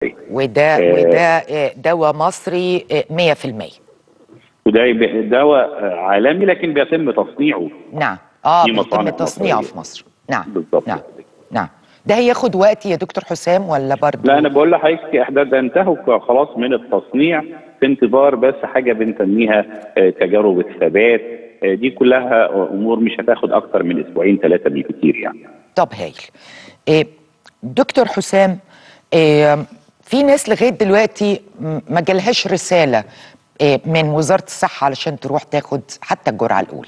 وده آه. وده آه، دواء مصري آه، 100% وده يبقى دواء عالمي لكن بيتم تصنيعه نعم اه في بيتم مصانع تصنيعه مصرية. في مصر نعم بالظبط نعم نعم ده هياخد وقت يا دكتور حسام ولا برضه لا انا بقول لحضرتك احنا ده انتهوا خلاص من التصنيع في انتظار بس حاجه بنسميها آه، تجارب الثبات آه، دي كلها امور مش هتاخد اكتر من اسبوعين ثلاثه بالكثير يعني طب هايل إيه دكتور حسام إيه في ناس لغايه دلوقتي م- ما جالهاش رساله إيه من وزاره الصحه علشان تروح تاخد حتى الجرعه الاولى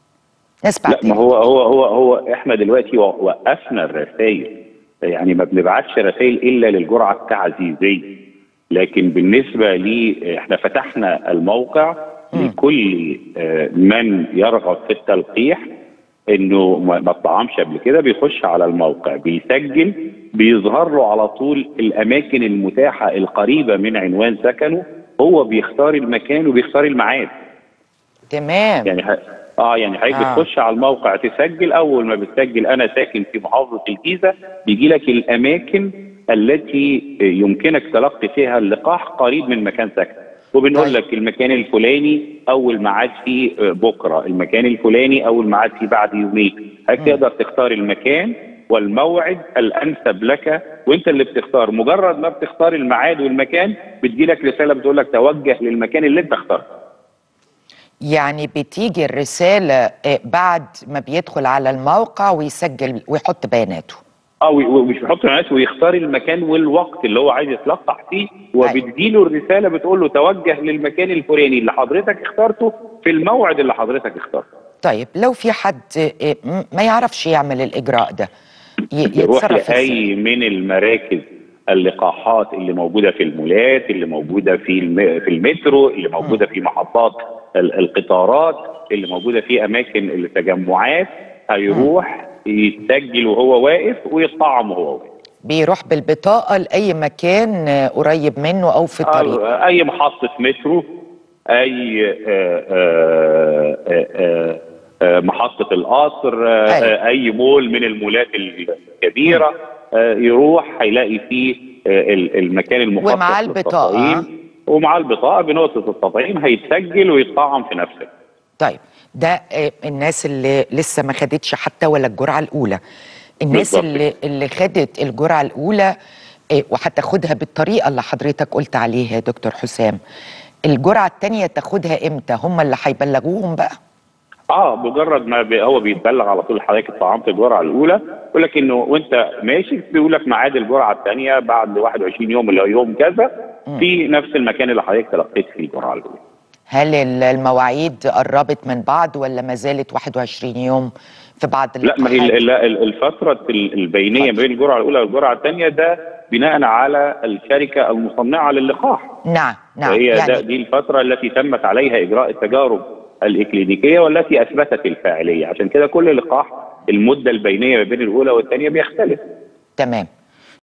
ناس لا بعتت ما هو هو هو هو احنا دلوقتي و- وقفنا الرسائل يعني ما بنبعتش رسائل الا للجرعه التعزيزيه لكن بالنسبه لي احنا فتحنا الموقع لكل آه، من يرغب في التلقيح انه ما ما اتطعمش قبل كده بيخش على الموقع بيسجل بيظهر له على طول الاماكن المتاحه القريبه من عنوان سكنه هو بيختار المكان وبيختار الميعاد تمام يعني ح... اه يعني حضرتك آه. بتخش على الموقع تسجل اول ما بتسجل انا ساكن في محافظه الجيزه بيجي لك الاماكن التي يمكنك تلقي فيها اللقاح قريب من مكان سكن وبنقول طيب. لك المكان الفلاني اول ميعاد فيه آه، بكره المكان الفلاني اول ميعاد فيه بعد يومين حضرتك تقدر تختار المكان والموعد الانسب لك وانت اللي بتختار مجرد ما بتختار الميعاد والمكان بتجي لك رساله بتقول لك توجه للمكان اللي انت اخترته يعني بتيجي الرساله آه، بعد ما بيدخل على الموقع ويسجل ويحط بياناته اه وي- ومش بيحط ناس ويختار المكان والوقت اللي هو عايز يتلقح فيه وبتجيله الرساله بتقول له توجه للمكان الفلاني اللي حضرتك اخترته في الموعد اللي حضرتك اخترته طيب لو في حد آه، م- ما يعرفش يعمل الاجراء ده ي- يروح يتصرف ازاي لاي من المراكز اللقاحات اللي موجوده في المولات اللي موجوده في الم- في المترو اللي موجوده في محطات ال- القطارات اللي موجوده في اماكن التجمعات هيروح يتسجل وهو واقف ويطعم وهو واقف بيروح بالبطاقه لاي مكان آه، قريب منه او في طريق آه، اي محطه مترو اي آه، آه، آه، آه، آه، محطه القطر آه، أيوة. آه، اي مول من المولات الكبيره آه، يروح هيلاقي فيه آه، ال- المكان المخصص ومعاه البطاقة. للتطعيم. ومعاه البطاقه بنقطه التطعيم هيتسجل ويتطعم في نفسه طيب ده آه، الناس اللي لسه ما خدتش حتى ولا الجرعه الاولى الناس بالظبط. اللي اللي خدت الجرعه الاولى آه، وهتاخدها بالطريقه اللي حضرتك قلت عليها يا دكتور حسام الجرعه الثانيه تاخدها امتى هم اللي هيبلغوهم بقى اه مجرد ما بي هو بيتبلغ على طول حضرتك اتطعمت الجرعه الاولى يقول لك انه وانت ماشي بيقول لك ميعاد الجرعه الثانيه بعد 21 يوم اللي هو يوم كذا في نفس المكان اللي حضرتك تلقيت فيه الجرعه الاولى. هل ال- المواعيد قربت من بعض ولا ما زالت 21 يوم في بعض لا ما هي اللقاحات؟ ال- ال- الفتره ال- البينيه اتفضل. بين الجرعه الاولى والجرعه الثانيه ده بناء على الشركه المصنعه للقاح. نعم نعم وهي ده يعني دي الفتره التي تمت عليها اجراء التجارب الاكلينيكيه والتي اثبتت الفاعليه عشان كده كل لقاح المده البينيه ما بين الاولى والثانيه بيختلف. تمام